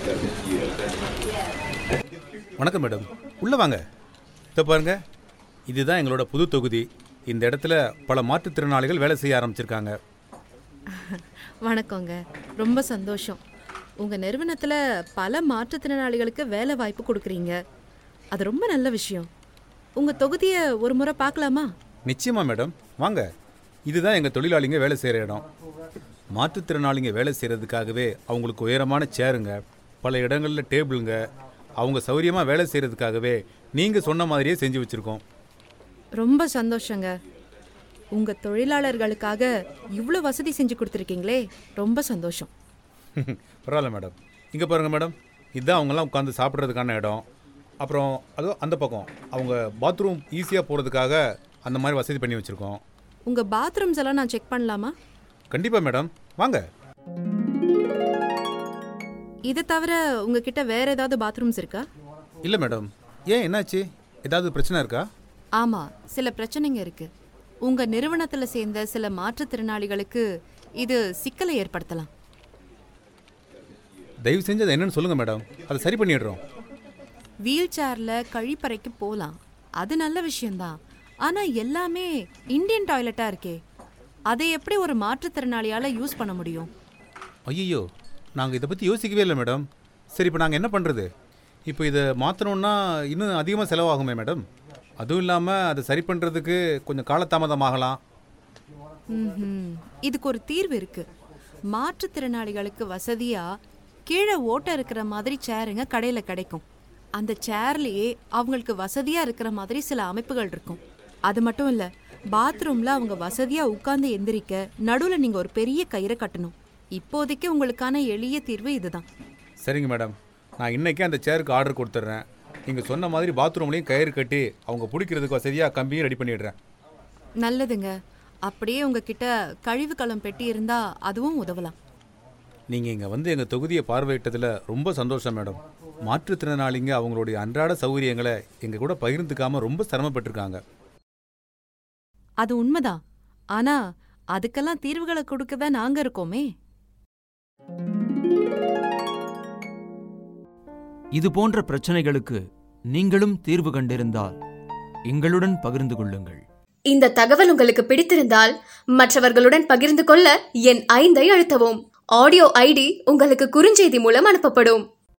வணக்கம் மேடம் உள்ளே வாங்க இதை பாருங்க இதுதான் எங்களோட புது தொகுதி இந்த இடத்துல பல மாற்றுத்திறனாளிகள் வேலை செய்ய ஆரம்பிச்சிருக்காங்க வணக்கங்க ரொம்ப சந்தோஷம் உங்கள் நிறுவனத்தில் பல மாற்றுத்திறனாளிகளுக்கு வேலை வாய்ப்பு கொடுக்குறீங்க அது ரொம்ப நல்ல விஷயம் உங்கள் தொகுதியை ஒரு முறை பார்க்கலாமா நிச்சயமா மேடம் வாங்க இதுதான் எங்கள் தொழிலாளிங்க வேலை செய்கிற இடம் மாற்றுத்திறனாளிங்க வேலை செய்கிறதுக்காகவே அவங்களுக்கு உயரமான சேருங்க பல இடங்களில் டேபிளுங்க அவங்க சௌரியமாக வேலை செய்கிறதுக்காகவே நீங்கள் சொன்ன மாதிரியே செஞ்சு வச்சுருக்கோம் ரொம்ப சந்தோஷங்க உங்கள் தொழிலாளர்களுக்காக இவ்வளோ வசதி செஞ்சு கொடுத்துருக்கீங்களே ரொம்ப சந்தோஷம் பரவாயில்ல மேடம் இங்கே பாருங்கள் மேடம் இதுதான் அவங்கெல்லாம் உட்காந்து சாப்பிட்றதுக்கான இடம் அப்புறம் அதோ அந்த பக்கம் அவங்க பாத்ரூம் ஈஸியாக போகிறதுக்காக அந்த மாதிரி வசதி பண்ணி வச்சுருக்கோம் உங்கள் பாத்ரூம்ஸ் எல்லாம் நான் செக் பண்ணலாமா கண்டிப்பாக மேடம் வாங்க இதை தவிர உங்ககிட்ட வேற ஏதாவது பாத்ரூம்ஸ் இருக்கா இல்லை மேடம் ஏன் என்னாச்சு ஏதாவது பிரச்சனை இருக்கா ஆமாம் சில பிரச்சனைங்க இருக்கு உங்கள் நிறுவனத்தில் சேர்ந்த சில மாற்றுத்திறனாளிகளுக்கு இது சிக்கலை ஏற்படுத்தலாம் தயவு செஞ்சு அதை என்னன்னு சொல்லுங்கள் மேடம் அதை சரி பண்ணிடுறோம் வீல் சேரில் கழிப்பறைக்கு போகலாம் அது நல்ல விஷயம்தான் ஆனால் எல்லாமே இந்தியன் டாய்லெட்டாக இருக்கே அதை எப்படி ஒரு மாற்றுத்திறனாளியால் யூஸ் பண்ண முடியும் ஐயோ நாங்கள் இதை பற்றி யோசிக்கவே இல்லை மேடம் சரி இப்போ நாங்கள் என்ன பண்ணுறது இப்போ இதை மாற்றணுன்னா இன்னும் அதிகமாக செலவாகுமே மேடம் அதுவும் இல்லாமல் அதை சரி பண்ணுறதுக்கு கொஞ்சம் காலதாமதம் ஆகலாம் ம்ஹும். இதுக்கு ஒரு தீர்வு இருக்கு மாற்றுத்திறனாளிகளுக்கு வசதியா கீழே ஓட்டை இருக்கிற மாதிரி சேருங்க கடையில் கிடைக்கும் அந்த சேர்லயே அவங்களுக்கு வசதியா இருக்கிற மாதிரி சில அமைப்புகள் இருக்கும் அது மட்டும் இல்ல பாத்ரூம்ல அவங்க வசதியா உட்கார்ந்து எந்திரிக்க நடுவுல நீங்க ஒரு பெரிய கயிறை கட்டணும் இப்போதைக்கு உங்களுக்கான எளிய தீர்வு இதுதான் சரிங்க மேடம் நான் இன்னைக்கே அந்த சேருக்கு ஆர்டர் கொடுத்துட்றேன் நீங்கள் சொன்ன மாதிரி பாத்ரூம்லேயும் கயிறு கட்டி அவங்க பிடிக்கிறதுக்கு வசதியாக கம்பியும் ரெடி பண்ணிடுறேன் நல்லதுங்க அப்படியே உங்ககிட்ட கழிவு களம் பெட்டி இருந்தா அதுவும் உதவலாம் நீங்கள் இங்கே வந்து எங்கள் தொகுதியை பார்வையிட்டதில் ரொம்ப சந்தோஷம் மேடம் மாற்றுத்திறனாளிங்க அவங்களுடைய அன்றாட சௌகரியங்களை எங்கள் கூட பகிர்ந்துக்காமல் ரொம்ப சிரமப்பட்டிருக்காங்க அது உண்மைதான் ஆனா அதுக்கெல்லாம் தீர்வுகளை கொடுக்க தான் நாங்க இருக்கோமே இது போன்ற பிரச்சனைகளுக்கு நீங்களும் தீர்வு கண்டிருந்தால் எங்களுடன் பகிர்ந்து கொள்ளுங்கள் இந்த தகவல் உங்களுக்கு பிடித்திருந்தால் மற்றவர்களுடன் பகிர்ந்து கொள்ள என் ஐந்தை அழுத்தவும் ஆடியோ ஐடி உங்களுக்கு குறுஞ்செய்தி மூலம் அனுப்பப்படும்